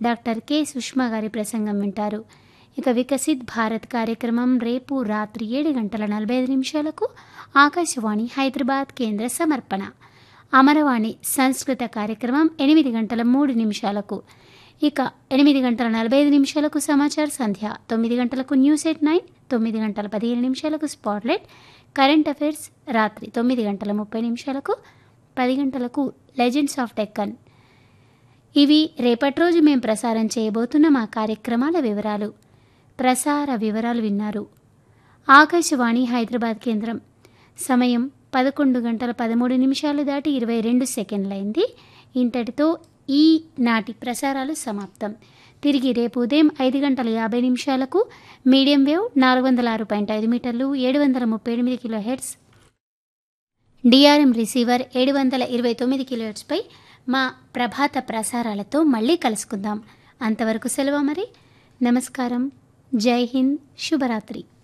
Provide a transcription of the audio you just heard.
doctor K Sushma గారి ప్రసంగం వింటారు ఇక వికసిత్ భారత్ కార్యక్రమం రేపు రాత్రి ఏడు గంటల నలభై ఐదు నిమిషాలకు ఆకాశవాణి హైదరాబాద్ కేంద్ర సమర్పణ అమరవాణి సంస్కృత కార్యక్రమం ఎనిమిది గంటల మూడు నిమిషాలకు ఇక ఎనిమిది గంటల నలభై ఐదు నిమిషాలకు సమాచార సంధ్య తొమ్మిది గంటలకు న్యూస్ ఎట్ నైన్ తొమ్మిది గంటల పదిహేను నిమిషాలకు స్పాట్లైట్ కరెంట్ అఫైర్స్ రాత్రి తొమ్మిది గంటల ముప్పై నిమిషాలకు పది గంటలకు లెజెండ్స్ ఆఫ్ డెక్కన్ ఇవి రేపటి రోజు మేము ప్రసారం చేయబోతున్న మా కార్యక్రమాల వివరాలు ప్రసార వివరాలు విన్నారు ఆకాశవాణి హైదరాబాద్ కేంద్రం సమయం పదకొండు గంటల పదమూడు నిమిషాలు దాటి ఇరవై రెండు సెకండ్లైంది ఇంతటితో ఈ నాటి ప్రసారాలు సమాప్తం తిరిగి రేపు ఉదయం ఐదు గంటల యాభై నిమిషాలకు మీడియం వేవ్ నాలుగు వందల ఆరు పాయింట్ ఐదు మీటర్లు ఏడు వందల ముప్పై ఎనిమిది కిలో హెడ్స్ డిఆర్ఎం రిసీవర్ ఏడు వందల ఇరవై తొమ్మిది కిలో హెడ్స్పై మా ప్రభాత ప్రసారాలతో మళ్ళీ కలుసుకుందాం అంతవరకు సెలవు మరి నమస్కారం జై హింద్ శుభరాత్రి